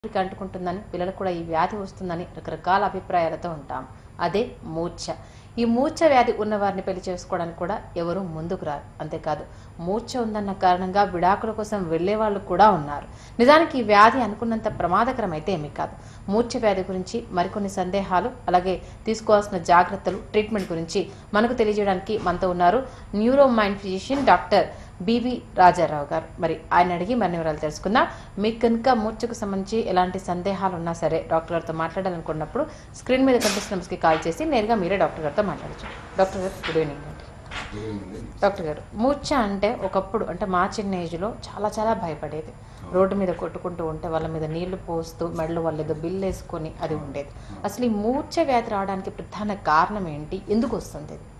కి అంటుకుంటుందని పిల్లలకు కూడా ఈ వ్యాధి వస్తుందని రకరకాల అభిప్రాయాలతో ఉంటాం అదే మూర్ఛ ఈ మూర్ఛ వ్యాధి ఉన్న వారిని పెళ్లి చేసుకోవడానికి కూడా ఎవరు ముందుకు రారు అంతేకాదు మూర్ఛ ఉందన్న కారణంగా విడాకుల కోసం వెళ్లే వాళ్ళు కూడా ఉన్నారు నిజానికి ఈ వ్యాధి అనుకున్నంత ప్రమాదకరం అయితే ఏమీ కాదు మూర్ఛ వ్యాధి గురించి మరికొన్ని సందేహాలు అలాగే తీసుకోవాల్సిన జాగ్రత్తలు ట్రీట్మెంట్ గురించి మనకు తెలియజేయడానికి మనతో ఉన్నారు neuro mind physician doctor BV Rajarao గారు మరి ఆయన అడిగి మరిన్ని వివరాలు తెలుసుకుందాం మీకు కనుక మూర్ఛకు సంబంధించి ఎలాంటి సందేహాలు ఉన్నా సరే డాక్టర్ గారితో మాట్లాడాలనుకున్నప్పుడు స్క్రీన్ మీద కనిపిస్తున్న నెంబర్స్కి కాల్ చేసి నేరుగా మీరే డాక్టర్ గారితో మాట్లాడచ్చు డాక్టర్ గారు గుడ్ ఈవినింగ్ అండి డాక్టర్ గారు మూర్ఛ అంటే ఒకప్పుడు అంటే మా చిన్న ఏజ్లో చాలా చాలా భయపడేది రోడ్డు మీద కొట్టుకుంటూ ఉంటే వాళ్ళ మీద నీళ్లు పోస్తూ మెడలు వాళ్ళ ఏదో బిల్లు వేసుకొని అది ఉండేది అసలు ఈ మూర్ఛ వ్యాధి రావడానికి ప్రధాన కారణం ఏంటి ఎందుకు వస్తుంది ఇది?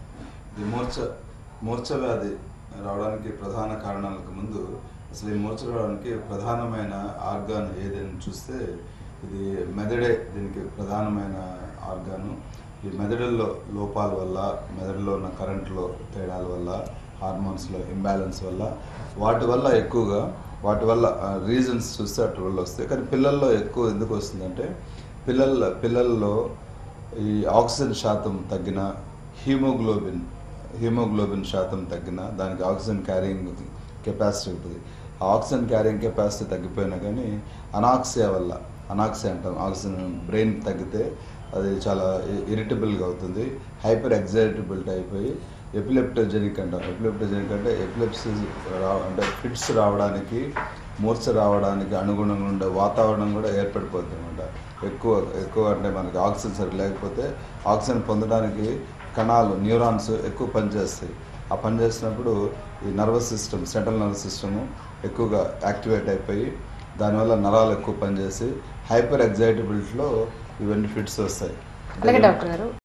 ఈ మూర్ఛ మూర్ఛ వ్యాధి రావడానికి ప్రధాన కారణాలకు ముందు అసలు ఈ మూర్ఛ రావడానికి ప్రధానమైన ఆర్గాన్ ఏదని చూస్తే ఇది మెదడే దీనికి ప్రధానమైన ఆర్గాను ఈ మెదడుల్లో లోపాల వల్ల మెదడులో ఉన్న కరెంట్లో తేడాల వల్ల హార్మోన్స్లో ఇంబ్యాలెన్స్ వల్ల వాటి వల్ల ఎక్కువగా వాటి వల్ల రీజన్స్ చూస్తే అటు వల్ల వస్తాయి కానీ పిల్లల్లో ఎక్కువ ఎందుకు వస్తుందంటే పిల్లల పిల్లల్లో ఈ ఆక్సిజన్ శాతం తగ్గిన హీమోగ్లోబిన్ హీమోగ్లోబిన్ శాతం తగ్గిన దానికి ఆక్సిజన్ క్యారింగ్ కెపాసిటీ ఉంటుంది ఆ ఆక్సిజన్ క్యారింగ్ కెపాసిటీ తగ్గిపోయినా కానీ అనాక్సియా వల్ల అనాక్సియా అంటాం ఆక్సిజన్ బ్రెయిన్ తగ్గితే అది చాలా ఇరిటబుల్గా అవుతుంది హైపర్ ఎగ్జైటబిలిటీ అయిపోయి ఎపిలెప్టోజెనిక్ అంటాం ఎపిలెప్టోజెనిక్ అంటే ఎపిలెప్సీ రా అంటే ఫిట్స్ రావడానికి మూర్ఛ రావడానికి అనుగుణంగా ఉండే వాతావరణం కూడా ఏర్పడిపోతుంది అనమాట ఎక్కువ ఎక్కువ అంటే మనకి ఆక్సిజన్ సరి లేకపోతే ఆక్సిజన్ పొందడానికి కణాలు న్యూరాన్స్ ఎక్కువ పనిచేస్తాయి ఆ పనిచేసినప్పుడు ఈ nervous system central nervous system ఎక్కువగా యాక్టివేట్ అయిపోయి దానివల్ల నరాలు ఎక్కువ పనిచేసి హైపర్ ఎగ్జైటబిలిటీలో ఇవన్నీ ఫిట్స్ వస్తాయి అలాగే డాక్టర్ గారు